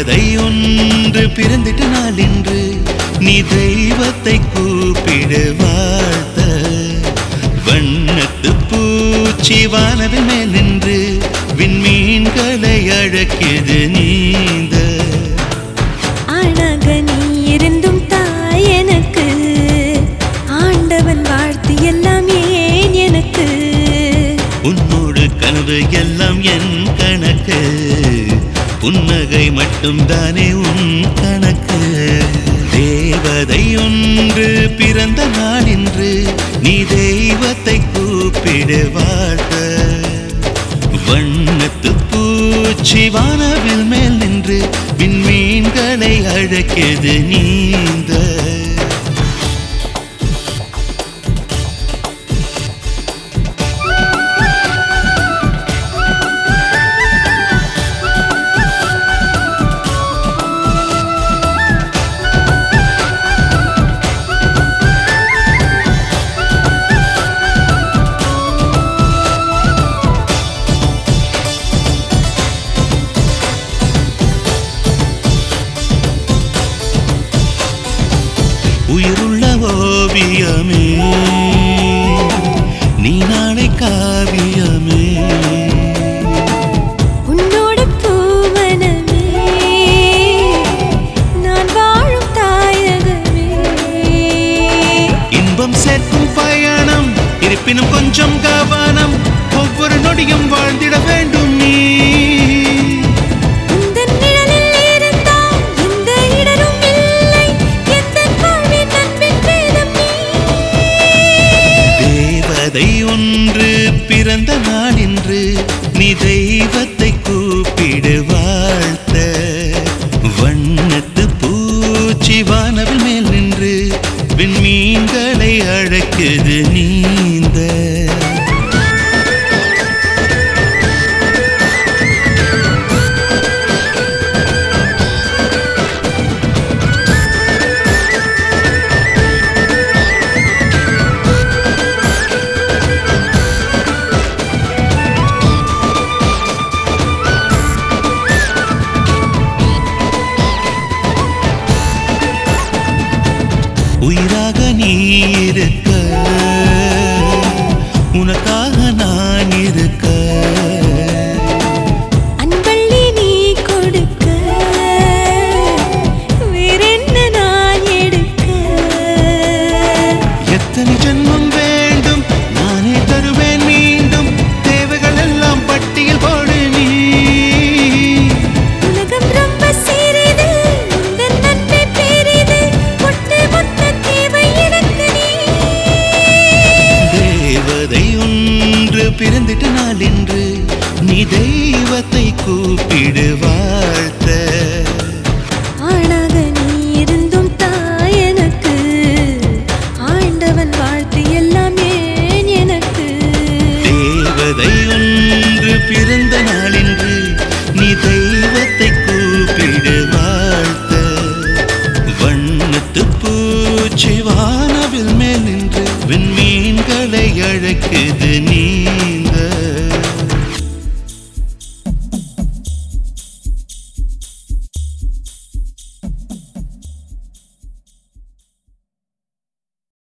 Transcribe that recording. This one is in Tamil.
தேவதை ஒன்று பிறந்திட்ட நாள் இன்று நீ தெய்வத்தை கூப்பிடு வாழ்த்த வண்ணத்து பூச்சி வானவில் மேல் நின்று விண்மீன்களை அழக்கியது நீந்த ஆணாக நீ இருந்தும் தாய் எனக்கு ஆண்டவன் வாழ்த்து எல்லாம் ஏன் எனக்கு உன்னோடு கனவு எல்லாம் என் கணக்கு புன்னகை மட்டும் தானே உன் கணக்கு தேவதை ஒன்று பிறந்த நாள் இன்று நீ தெய்வத்தை கூப்பிடு வாழ்த்த வண்ணத்து பூச்சி வானவில் மேல் நின்று விண்மீன்களை அழைக்கியது நீந்த உயிருள்ள ஓவியமே நீ நாளை காவியமே உன்னோட பூவனமே நான் வாழும் தாயகமே இன்பம் சேர்க்கும் பயணம் இருப்பினும் கொஞ்சம் கவனம் ஒவ்வொரு நொடியும் வாழ்ந்திட வேண்டும் நீ உந்தன் நிழலில் இருந்தால் எந்த இடரும் இல்லை எந்தன் வாழ்வின் அன்பின் வேதம் நீ தேவதை ஒன்று பிறந்த நாள் இன்று நீ தெய்வத்தை கூப்பிடு வாழ்த்த வண்ணத்து பூச்சி வானவில் மேல் நின்று விண்மீன்களை அழைக்குது நீந்த உயிராக நீ இருக்க உனக்காக நான் இருக்க அன்பள்ளி நீ கொடுக்க வேறென்ன நான் எடுக்க எத்தனை ஜென்மம் வேண்டும் நானே தருவேன் மீண்டும் தேவைகள் எல்லாம் பட்டியல் போடு நீ உலகம் ரொம்ப சிறிது உந்தன் அன்பே பெரிது ஒட்டு மொத்த தேவை எனக்கு நீ தேவதை ஒன்று பிறந்திட்ட நாள் இன்று நீ தெய்வத்தை கூப்பிடு வாழ்த்த